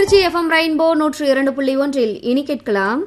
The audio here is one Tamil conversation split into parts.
திருச்சி எஃப்எம் ரெயின்போ நூற்று இரண்டு புள்ளி ஒன்றில் இனி கேட்கலாம்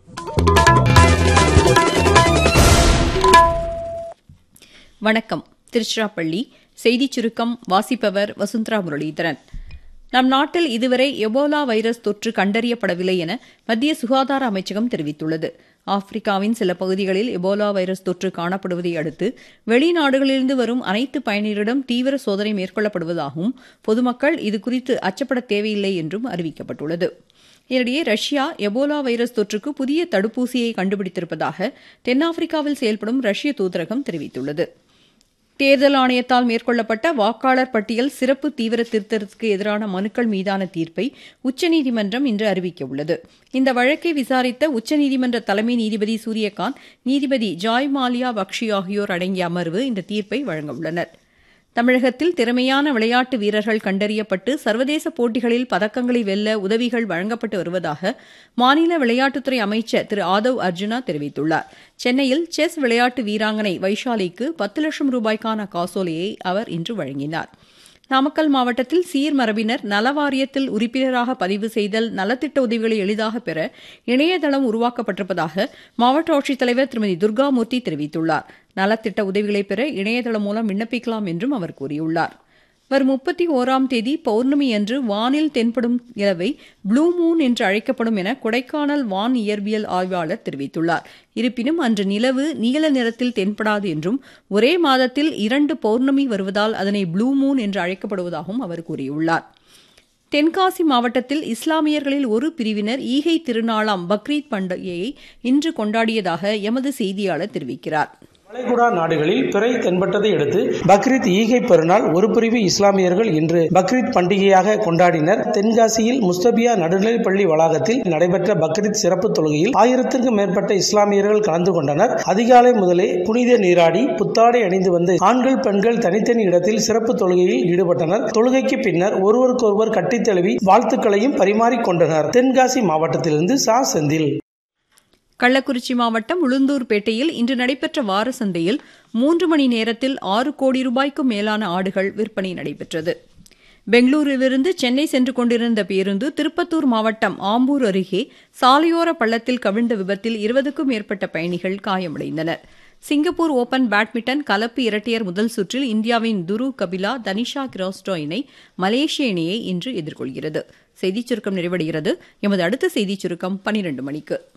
வணக்கம் திருச்சிராப்பள்ளி செய்திச் சுருக்கம் வாசிப்பவர் வசுந்தரா முரளிதரன் நம் நாட்டில் இதுவரை எபோலா வைரஸ் தொற்று கண்டறியப்படவில்லை என மத்திய சுகாதார அமைச்சகம் தெரிவித்துள்ளது ஆப்பிரிக்காவின் சில பகுதிகளில் எபோலா வைரஸ் தொற்று காணப்படுவதை அடுத்து வெளிநாடுகளிலிருந்து வரும் அனைத்து பயணியரிடம் தீவிர சோதனை மேற்கொள்ளப்படுவதாகவும் பொதுமக்கள் இதுகுறித்து அச்சப்பட தேவையில்லை என்றும் அறிவிக்கப்பட்டுள்ளது இதனிடையே ரஷ்யா எபோலா வைரஸ் தொற்றுக்கு புதிய தடுப்பூசியை கண்டுபிடித்திருப்பதாக தென்னாப்பிரிக்காவில் செயல்படும் ரஷ்ய தூதரகம் தெரிவித்துள்ளது தேர்தல் ஆணையத்தால் மேற்கொள்ளப்பட்ட வாக்காளர் பட்டியல் சிறப்பு தீவிர திருத்தத்துக்கு எதிரான மனுக்கள் மீதான தீர்ப்பை உச்சநீதிமன்றம் இன்று அறிவிக்க உள்ளது இந்த வழக்கை விசாரித்த உச்சநீதிமன்ற தலைமை நீதிபதி சூரியகாந்த் நீதிபதி ஜாய் மாலியா பக்ஷி ஆகியோர் அடங்கிய அமர்வு இந்த தீர்ப்பை வழங்க உள்ளனர் தமிழகத்தில் திறமையான விளையாட்டு வீரர்கள் கண்டறியப்பட்டு சர்வதேச போட்டிகளில் பதக்கங்களை வெல்ல உதவிகள் வழங்கப்பட்டு வருவதாக மாநில விளையாட்டுத்துறை அமைச்சர் திரு ஆதவ் அர்ஜுனா தெரிவித்துள்ளார் சென்னையில் செஸ் விளையாட்டு வீராங்கனை வைஷாலிக்கு பத்து லட்சம் ரூபாய்க்கான காசோலையை அவர் இன்று வழங்கினார் நாமக்கல் மாவட்டத்தில் சீர்மரபினர் நலவாரியத்தில் உறுப்பினராக பதிவு செய்தல் நலத்திட்ட உதவிகளை எளிதாக பெற இணையதளம் உருவாக்கப்பட்டிருப்பதாக மாவட்ட ஆட்சித்தலைவர் திருமதி துர்காமூர்த்தி தெரிவித்துள்ளார் நலத்திட்ட உதவிகளை பெற இணையதளம் மூலம் விண்ணப்பிக்கலாம் என்றும் அவர் கூறியுள்ளார் வரும் முப்பத்தி ஓராம் தேதி பௌர்ணமி அன்று வானில் தென்படும் நிலவை ப்ளூ மூன் என்று அழைக்கப்படும் என கொடைக்கானல் வான் இயற்பியல் ஆய்வாளர் தெரிவித்துள்ளார் இருப்பினும் அன்று நிலவு நீல நிறத்தில் தென்படாது என்றும் ஒரே மாதத்தில் இரண்டு பௌர்ணமி வருவதால் அதனை ப்ளூ மூன் என்று அழைக்கப்படுவதாகவும் அவர் கூறியுள்ளார் தென்காசி மாவட்டத்தில் இஸ்லாமியர்களில் ஒரு பிரிவினர் ஈகை திருநாளாம் பக்ரீத் பண்டிகையை இன்று கொண்டாடியதாக எமது செய்தியாளர் தெரிவிக்கிறார் வளைகுடா நாடுகளில் பிறை தென்பட்டதை அடுத்து பக்ரீத் ஈகை பெருநாள் ஒரு பிரிவு இஸ்லாமியர்கள் இன்று பக்ரீத் பண்டிகையாக கொண்டாடினர் தென்காசியில் முஸ்தபியா நடுநிலைப் பள்ளி வளாகத்தில் நடைபெற்ற பக்ரீத் சிறப்பு தொழுகையில் ஆயிரத்திற்கும் மேற்பட்ட இஸ்லாமியர்கள் கலந்து கொண்டனர் அதிகாலை முதலே புனித நீராடி புத்தாடை அணிந்து வந்து ஆண்கள் பெண்கள் தனித்தனி இடத்தில் சிறப்பு தொழுகையில் ஈடுபட்டனர் தொழுகைக்கு பின்னர் ஒருவருக்கொருவர் கட்டித் தழுவி வாழ்த்துக்களையும் பரிமாறிக்கொண்டனர் தென்காசி மாவட்டத்திலிருந்து சா செந்தில் கள்ளக்குறிச்சி மாவட்டம் உளுந்தூர்பேட்டையில் இன்று நடைபெற்ற வார சந்தையில் மூன்று மணி நேரத்தில் ஆறு கோடி ரூபாய்க்கும் மேலான ஆடுகள் விற்பனை நடைபெற்றது பெங்களூருவிலிருந்து சென்னை சென்று கொண்டிருந்த பேருந்து திருப்பத்தூர் மாவட்டம் ஆம்பூர் அருகே சாலையோர பள்ளத்தில் கவிழ்ந்த விபத்தில் இருபதுக்கும் மேற்பட்ட பயணிகள் காயமடைந்தனர் சிங்கப்பூர் ஓபன் பேட்மிண்டன் கலப்பு இரட்டையர் முதல் சுற்றில் இந்தியாவின் துரு கபிலா தனிஷா கிராஸ்டோ இணை மலேசிய இணையை இன்று எதிர்கொள்கிறது செய்திச் சுருக்கம் நிறைவடைகிறது எமது அடுத்த செய்திச் சுருக்கம் பனிரெண்டு மணிக்கு